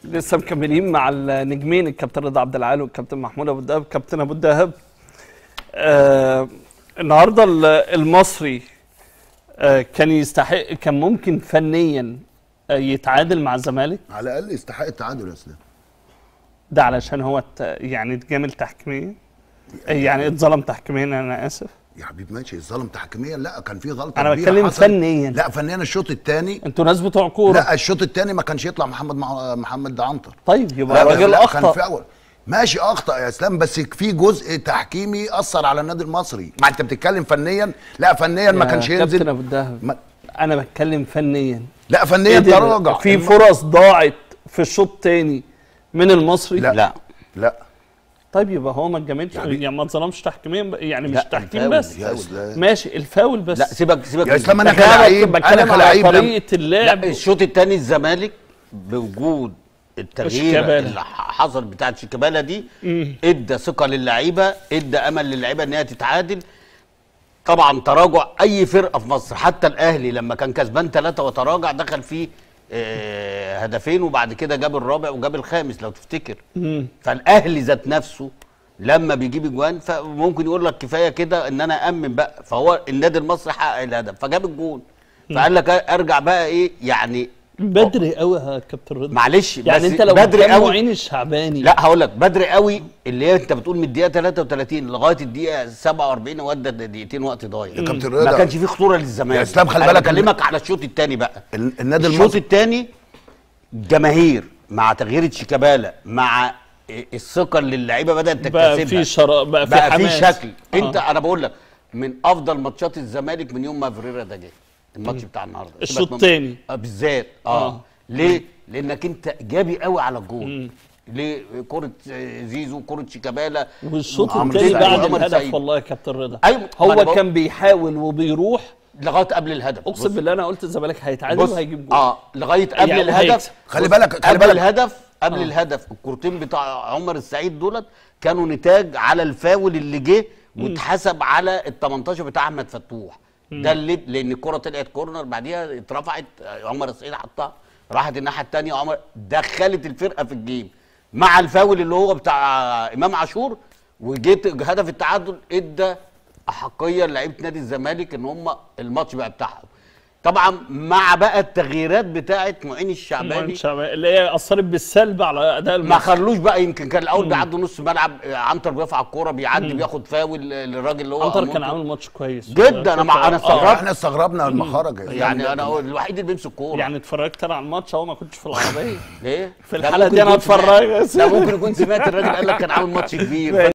لسه مكملين مع النجمين الكابتن رضا عبد العال والكابتن محمود ابو الدهب كابتن ابو الدهب آه النهارده ال- المصري آه كان يستحق كان ممكن فنيا آه يتعادل مع الزمالك على الاقل يستحق التعادل يا اسلام ده علشان هو ات- يعني اتجامل تحكيميا آه، يعني اتظلم تحكيميا انا اسف يا حبيبي ماشي الظلم تحكيميا لا كان في غلطه أنا كبيرة بتكلم حصلت. فنياً. لا فنيا الشوط الثاني انتوا ناس بتوع كوره لا الشوط الثاني ما كانش يطلع محمد مع محمد عنتر طيب يبقى لا الراجل لا كان في اخطا اول ماشي اخطا يا اسلام بس في جزء تحكيمي اثر على النادي المصري ما انت بتتكلم فنيا لا فنيا ما يا كانش كابتن ينزل ابو الدهب ما انا بتكلم فنيا لا فنيا قدر- تراجع في الم- فرص ضاعت في الشوط الثاني من المصري لا. لا لا طيب يبقى هو ما اتجاملش يعني- يعني ما اتظلمش تحكيميا ب- يعني مش لا، تحكيم الفاول- بس يا اسلام ماشي الفاول بس لا سيبك سيبك يا من اسلام ده. انا لكن أنا كلاعب بتكلم انا على كلاعب لم- طريقه اللعب لا الشوط الثاني الزمالك بوجود التغيير شيكابالا. اللي ح- حصل بتاعت شيكابالا دي ادى ثقه للعيبه ادى امل للعيبه ان هي تتعادل طبعا تراجع اي فرقه في مصر حتى الاهلي لما كان كسبان ثلاثه وتراجع دخل فيه آه، هدفين وبعد كده جاب الرابع وجاب الخامس لو تفتكر فالاهلي ذات نفسه لما بيجيب اجوان فممكن يقول لك كفايه كده ان انا امن بقى فهو النادي المصري حقق الهدف فجاب الجون فقال لك ارجع بقى ايه يعني بدري قوي يا كابتن رضا معلش يعني بس انت لو بدري بدري قوي معين الشعباني لا هقول لك بدري قوي اللي هي انت بتقول من الدقيقه 33 لغايه الدقيقه 47 ودى دقيقتين وقت ضايع يا كابتن ما رضا كانش فيه خطوره للزمالك يا اسلام خلي أنا بالك بكلمك على الشوط الثاني بقى ال- النادي الشوط المصري الثاني جماهير مع تغيير شيكابالا مع الثقه اللي اللعيبه بدات بقى تكتسبها في شرا بقى في بقى في حماس شكل انت انا بقول لك من افضل ماتشات الزمالك من يوم ما فريرا ده جه الماتش بتاع النهارده الشوط سيبك من- التاني. آه بالذات اه, آه. ليه لانك انت ايجابي قوي على الجول ليه كره آه، زيزو كره شيكابالا والشوط وعمرو الثاني سعيد بعد وعمر الهدف سعيد. والله يا كابتن رضا أيوة، ما هو أنا بقول- كان بيحاول وبيروح لغايه قبل الهدف اقسم بص- بالله انا قلت الزمالك هيتعادل بص وهيجيب جول اه لغايه قبل يعني الهدف وهيكسب. خلي بص، بالك- خلي قبل بالك. الهدف قبل الهدف الكورتين بتاع عمر السعيد دولت كانوا نتاج على الفاول اللي جه واتحسب على ال 18 بتاع احمد فتوح ده اللي لان الكره طلعت كورنر بعديها اترفعت آه، عمر السعيد حطها راحت الناحيه الثانيه عمر دخلت الفرقه في الجيم مع الفاول اللي هو بتاع امام عاشور وجيت هدف التعادل ادى احقيه لعيبه نادي الزمالك ان هم الماتش بقى بتاعهم طبعا مع بقى التغييرات بتاعه معين الشعباني اللي هي اثرت بالسلب على اداء ما الماتش خلوش بقى يمكن كان الاول بيعدوا نص ملعب آه، عنتر بيرفع الكوره بيعدي بياخد فاول آه، للراجل اللي هو عنتر كان أمونتو. عامل ماتش كويس جدا، أنا مع- أنا آه، استغربت. احنا استغربنا المخرج يا إسلام. يعني انا هو الوحيد اللي بيمسك كوره يعني اتفرجت انا على الماتش اهو ما كنتش في العربيه ليه في لا، الحالة ممكن دي أنا يكون سمعت- هتفرج بس. لا ممكن يكون سمعت الراجل قال لك كان عامل ماتش كبير